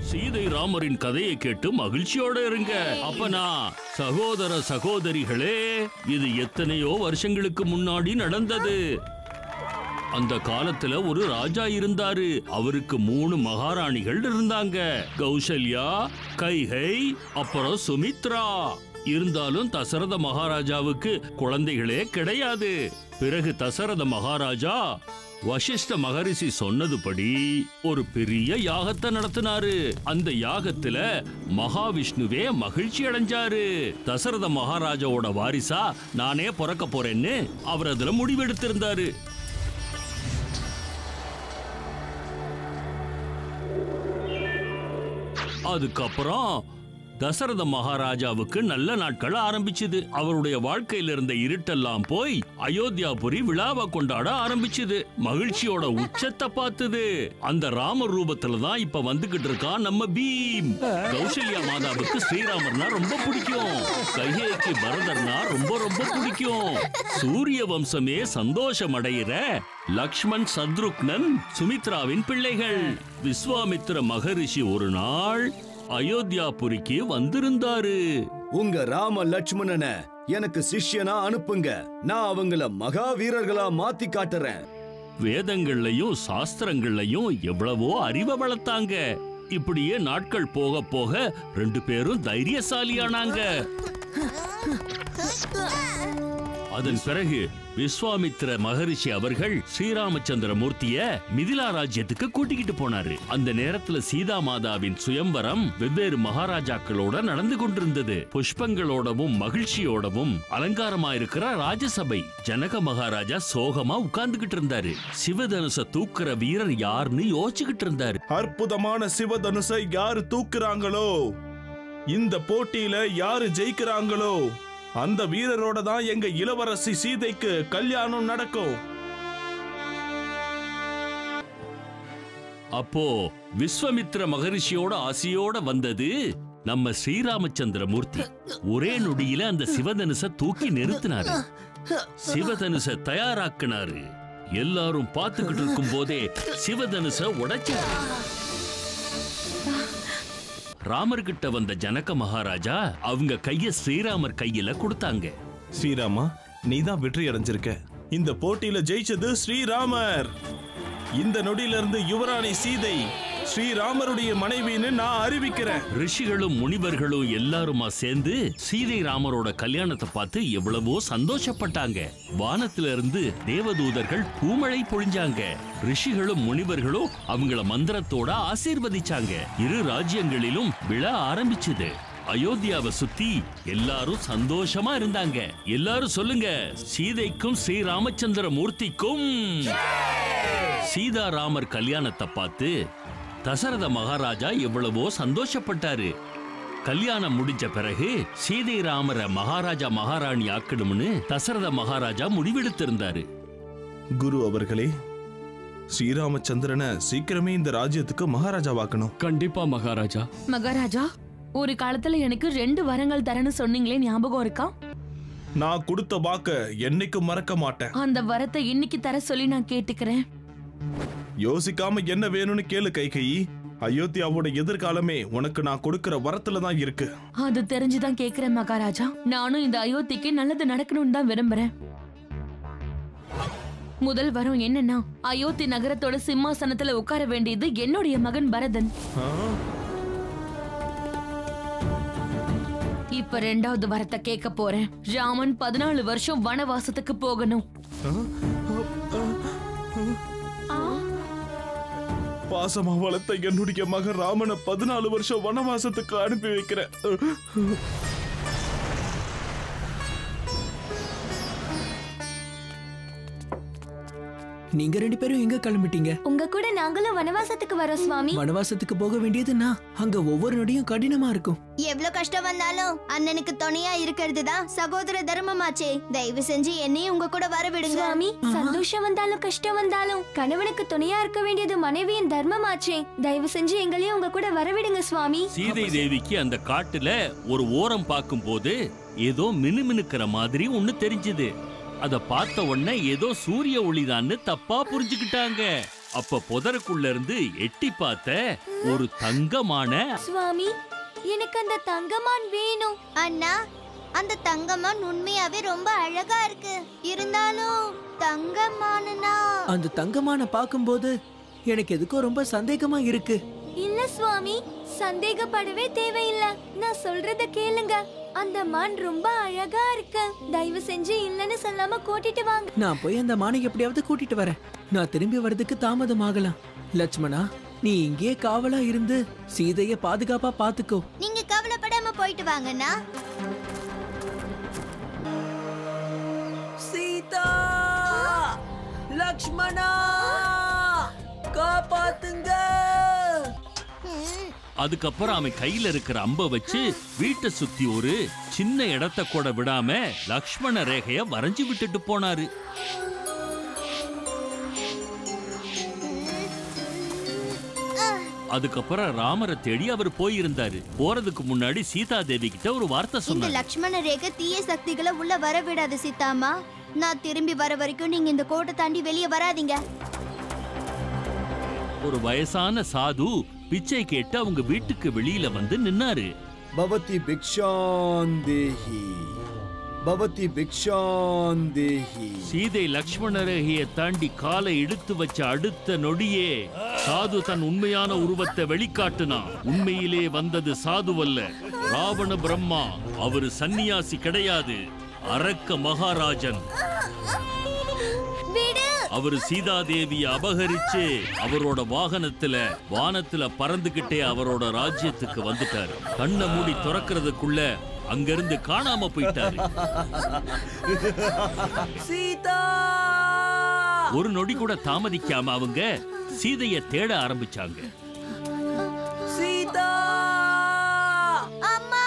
சீதை ராமரின் கதையை கேட்டு மகிழ்ச்சியோட இருங்க அப்பனா சகோதர சகோதரிகளே இது எத்தனையோ வருஷங்களுக்கு முன்னாடி நடந்தது அந்த காலத்துல ஒரு ராஜா இருந்தாரு அவருக்கு மூணு மகாராணிகள் இருந்தாங்க கௌசல்யா கைகை அப்புறம் சுமித்ரா இருந்தாலும் தசரத மகாராஜாவுக்கு குழந்தைகளே கிடையாது பிறகு தசரத மகாராஜா வசிஷ்ட மகரிஷி சொன்னதுபடி ஒரு பெரிய யாகத்தை நடத்தினாரு அந்த யாகத்துல மகாவிஷ்ணுவே மகிழ்ச்சி அடைஞ்சாரு தசரத மகாராஜாவோட வாரிசா நானே பிறக்க போறேன்னு அவர் அதுல முடிவெடுத்திருந்தாரு அதுக்கப்புறம் தசரத மகாராஜாவுக்கு நல்ல நாட்கள் ஆரம்பிச்சுது அவருடைய வாழ்க்கையில இருந்த இருட்டெல்லாம் போய் அயோத்தியாபுரி விழாவை கொண்டாட ஆரம்பிச்சுது மகிழ்ச்சியோட உச்சத்தை பார்த்தது அந்த ராமர் ரூபத்துல தான் இப்ப வந்துகிட்டு இருக்கான் நம்ம பீம் கௌசல்யா மாதாவுக்கு ஸ்ரீராமர்னா ரொம்ப பிடிக்கும் கையேக்கு பரதர்னா ரொம்ப ரொம்ப பிடிக்கும் சூரிய வம்சமே சந்தோஷம் அடையிற லக்ஷ்மண் சத்ருக்னன் சுமித்ராவின் பிள்ளைகள் விஸ்வாமித்திர மகரிஷி ஒரு நாள் அயோத்தியாபுரிக்கு வந்திருந்தாரு உங்க ராம லட்சுமணனை எனக்கு சிஷ்யனா அனுப்புங்க நான் அவங்கள மகா வீரர்களா மாத்தி காட்டுறேன் வேதங்கள்லயும் சாஸ்திரங்கள்லயும் எவ்வளவோ அறிவை வளர்த்தாங்க இப்படியே நாட்கள் போக போக ரெண்டு பேரும் தைரியசாலியானாங்க அதன் பிறகு விஸ்வாமித்திர மகரிஷி அவர்கள் ஸ்ரீராமச்சந்திர மூர்த்திய மிதிலா ராஜ்யத்துக்கு கூட்டிக்கிட்டு போனாரு அந்த நேரத்துல சீதா மாதாவின் சுயம்பரம் வெவ்வேறு மகாராஜாக்களோட நடந்து கொண்டிருந்தது புஷ்பங்களோடவும் மகிழ்ச்சியோடவும் அலங்காரமா இருக்கிற ராஜசபை ஜனக மகாராஜா சோகமா உட்கார்ந்துகிட்டு இருந்தாரு சிவதனுச தூக்குற வீரர் யாருன்னு யோசிச்சுக்கிட்டு இருந்தாரு அற்புதமான சிவதனுசை யாரு தூக்குறாங்களோ இந்த போட்டியில யாரு ஜெயிக்கிறாங்களோ அந்த வீரரோட தான் எங்க இளவரசி சீதைக்கு கல்யாணம் நடக்கும் அப்போ விஸ்வமித்ர மகரிஷியோட ஆசையோட வந்தது நம்ம ஸ்ரீராமச்சந்திர மூர்த்தி ஒரே நொடியில அந்த சிவதனுச தூக்கி நிறுத்தினாரு சிவதனுச தயாராக்குனாரு எல்லாரும் பார்த்துக்கிட்டு இருக்கும் போதே சிவதனுச உடைச்சாரு ராமர்கிட்ட வந்த ஜனக மகாராஜா அவங்க கைய ஸ்ரீராமர் கையில கொடுத்தாங்க ஸ்ரீராமா நீ தான் வெற்றி அடைஞ்சிருக்க இந்த போட்டியில ஜெயிச்சது ஸ்ரீராமர் இந்த நொடியில இருந்து யுவராணி சீதை ஸ்ரீராமருடைய மனைவின்னு நான் அறிவிக்கிறேன் ரிஷிகளும் முனிவர்களும் எல்லாருமா சேர்ந்து சீதை ராமரோட கல்யாணத்தை பார்த்து எவ்வளவோ சந்தோஷப்பட்டாங்க வானத்துல இருந்து தேவதூதர்கள் பூமழை பொழிஞ்சாங்க ரிஷிகளும் முனிவர்களும் அவங்கள மந்திரத்தோட ஆசீர்வதிச்சாங்க இரு ராஜ்யங்களிலும் விழா ஆரம்பிச்சது அயோத்தியாவை சுத்தி எல்லாரும் சந்தோஷமா இருந்தாங்க எல்லாரும் சொல்லுங்க சீதைக்கும் ஸ்ரீ ராமச்சந்திர மூர்த்திக்கும் சீதாராமர் கல்யாணத்தை பார்த்து தசரத மகாராஜா எவ்வளவோ சந்தோஷப்பட்டாரு கல்யாணம் முடிஞ்ச பிறகு சீதை ராமரை மகாராஜா மகாராணி ஆக்கணும்னு தசரத மகாராஜா முடிவெடுத்திருந்தாரு குரு அவர்களே ஸ்ரீராமச்சந்திரனை சீக்கிரமே இந்த ராஜ்யத்துக்கு மகாராஜாவாக்கணும் கண்டிப்பா மகாராஜா மகாராஜா ஒரு காலத்துல எனக்கு ரெண்டு வரங்கள் தரேன்னு சொன்னீங்களே ஞாபகம் இருக்கா நான் கொடுத்த வாக்க என்னைக்கும் மறக்க மாட்டேன் அந்த வரத்தை இன்னைக்கு தர சொல்லி நான் கேட்டுக்கிறேன் யோசிக்காம என்ன வேணும்னு கேளு கைகையி அயோத்தியாவோட எதிர்காலமே உனக்கு நான் கொடுக்கிற வரத்துல தான் இருக்கு அது தெரிஞ்சுதான் கேக்குறேன் மகாராஜா நானும் இந்த அயோத்திக்கு நல்லது நடக்கணும்னு தான் விரும்புறேன் முதல் வரம் என்னன்னா அயோத்தி நகரத்தோட சிம்மாசனத்துல உட்கார வேண்டியது என்னுடைய மகன் பரதன் ஆ? இப்ப ரெண்டாவது வரத்தை கேட்க போறேன் ராமன் பதினாலு வருஷம் வனவாசத்துக்கு போகணும் பாசமா வளர்த்த என்னுடைய மகன் ராமனை பதினாலு வருஷம் வனவாசத்துக்கு அனுப்பி வைக்கிறேன் நீங்க ரெண்டு பேரும் எங்க கிளம்பிட்டீங்க உங்க கூட நாங்களும் வனவாசத்துக்கு வரோம் சுவாமி வனவாசத்துக்கு போக வேண்டியதுன்னா அங்க ஒவ்வொரு நொடியும் கடினமா இருக்கும் எவ்வளவு கஷ்டம் வந்தாலும் அண்ணனுக்கு துணையா இருக்கிறது தான் சகோதர தர்மமாச்சே தயவு செஞ்சு என்னையும் உங்க கூட வர விடுங்க சுவாமி சந்தோஷம் வந்தாலும் கஷ்டம் வந்தாலும் கணவனுக்கு துணையா இருக்க வேண்டியது மனைவியின் தர்மமாச்சே தயவு செஞ்சு எங்களையும் உங்க கூட வர விடுங்க சுவாமி சீதை தேவிக்கு அந்த காட்டுல ஒரு ஓரம் பார்க்கும்போது ஏதோ மினுமினுக்கிற மாதிரி ஒண்ணு தெரிஞ்சது அத பார்த்த உடனே ஏதோ சூரிய ஒளிதான்னு தப்பா புரிஞ்சுக்கிட்டாங்க அப்ப புதருக்குள்ள இருந்து எட்டி பார்த்த ஒரு தங்கமான சுவாமி எனக்கு அந்த தங்கமான் வேணும் அண்ணா அந்த தங்கமான் உண்மையாவே ரொம்ப அழகா இருக்கு இருந்தாலும் தங்கமானுனா அந்த தங்கமான பார்க்கும்போது எனக்கு எதுக்கோ ரொம்ப சந்தேகமா இருக்கு இல்ல சுவாமி சந்தேகப்படவே தேவையில்லை நான் சொல்றத கேளுங்க அந்த மான் ரொம்ப அழகா இருக்கு தயவு செஞ்சு இல்லன்னு சொல்லாம கூட்டிட்டு வாங்க நான் போய் அந்த மானை எப்படியாவது கூட்டிட்டு வரேன் நான் திரும்பி வர்றதுக்கு தாமதம் ஆகலாம் லட்சுமணா நீ இங்கேயே காவலா இருந்து சீதைய பாதுகாப்பா பாத்துக்கோ நீங்க கவலைப்படாம போயிட்டு வாங்கண்ணா சீதா லக்ஷ்மணா காப்பாத்துங்க அதுக்கப்புறம் அவன் கையில இருக்கிற அம்ப வச்சு வீட்டை சுத்தி ஒரு சின்ன இடத்த கூட விடாம லக்ஷ்மண ரேகைய வரைஞ்சு விட்டுட்டு போனாரு அதுக்கப்புறம் ராமரை தேடி அவர் போயிருந்தாரு போறதுக்கு முன்னாடி சீதா தேவி கிட்ட ஒரு வார்த்தை இந்த சொன்னாரு லக்ஷ்மண ரேகை தீய சக்திகளை உள்ள வர விடாது சீதாமா நான் திரும்பி வர வரைக்கும் நீங்க இந்த கோட்டை தாண்டி வெளியே வராதீங்க ஒரு வயசான சாது பிச்சை கேட்டு அவங்க வீட்டுக்கு வெளியில வந்து நின்னாரு பவதி பிக்ஷாந்தேஹி பவதி பிக்ஷாந்தேஹி சீதை லக்ஷ்மண ரேகையை தாண்டி காலை இழுத்து வச்ச அடுத்த நொடியே சாது தன் உண்மையான உருவத்தை வெளிக்காட்டினான் உண்மையிலே வந்தது சாதுவல்ல ராவண பிரம்மா அவரு சந்நியாசி கிடையாது அரக்க மகாராஜன் அவரு சீதாதேவிய அபகரிச்சு அவரோட வாகனத்துல வானத்துல பறந்துகிட்டே அவரோட ராஜ்யத்துக்கு வந்துட்டாரு கண்ணை மூடி துறக்கிறதுக்குள்ள அங்கிருந்து காணாம போயிட்டாரு சீதா ஒரு நொடி கூட தாமதிக்காம அவங்க சீதைய தேட ஆரம்பிச்சாங்க சீதா அம்மா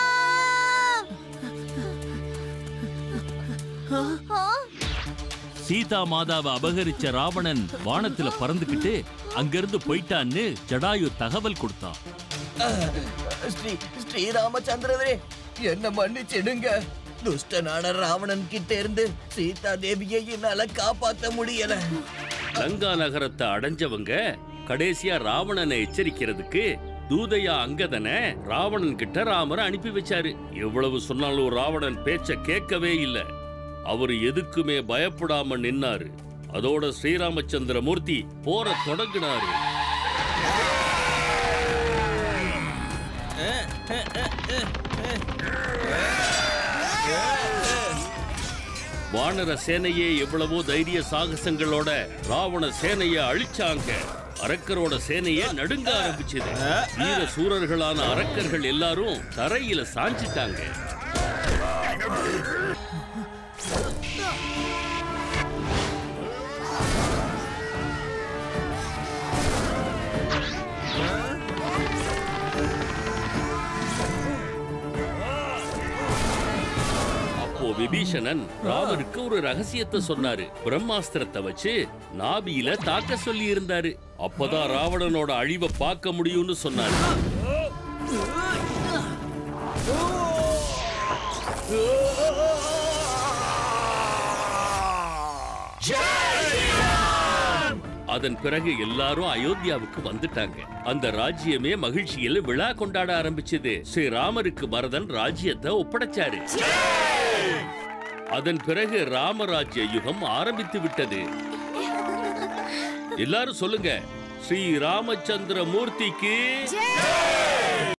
சீதா மாதாவை அபகரிச்ச ராவணன் வானத்துல பறந்துகிட்டு அங்கிருந்து போயிட்டான்னு ஜடாயு தகவல் கொடுத்தான் ஸ்ரீ ஸ்ரீராமச்சந்திரவரே என்ன மன்னிச்சிடுங்க துஷ்டனான ராவணன் கிட்ட இருந்து சீதா தேவியை என்னால காப்பாத்த முடியல லங்கா நகரத்தை அடைஞ்சவங்க கடைசியா ராவணனை எச்சரிக்கிறதுக்கு தூதையா அங்கதனை ராவணன் கிட்ட ராமர் அனுப்பி வச்சாரு எவ்வளவு சொன்னாலும் ராவணன் பேச்ச கேட்கவே இல்ல அவரு எதுக்குமே பயப்படாம நின்னாரு அதோட ஸ்ரீராமச்சந்திர மூர்த்தி போற தொடங்கினாரு வானர சேனையே எவ்வளவோ தைரிய சாகசங்களோட ராவண சேனைய அழிச்சாங்க அரக்கரோட சேனையே நடுங்க ஆரம்பிச்சது வீர சூரர்களான அரக்கர்கள் எல்லாரும் தரையில சாஞ்சிட்டாங்க அப்போ விபீஷணன் ராமருக்கு ஒரு ரகசியத்தை சொன்னாரு பிரம்மாஸ்திரத்தை வச்சு நாபியில தாக்க சொல்லி இருந்தாரு அப்பதான் ராவணனோட அழிவை பார்க்க முடியும்னு சொன்னாரு அதன் பிறகு எல்லாரும் அயோத்தியாவுக்கு வந்துட்டாங்க அந்த ராஜ்யமே மகிழ்ச்சியில் விழா கொண்டாட ஆரம்பிச்சது ஸ்ரீராமருக்கு பரதன் ராஜ்யத்தை ஒப்படைச்சாரு அதன் பிறகு ராமராஜ்ய யுகம் ஆரம்பித்து விட்டது எல்லாரும் சொல்லுங்க ஸ்ரீ ராமச்சந்திர மூர்த்திக்கு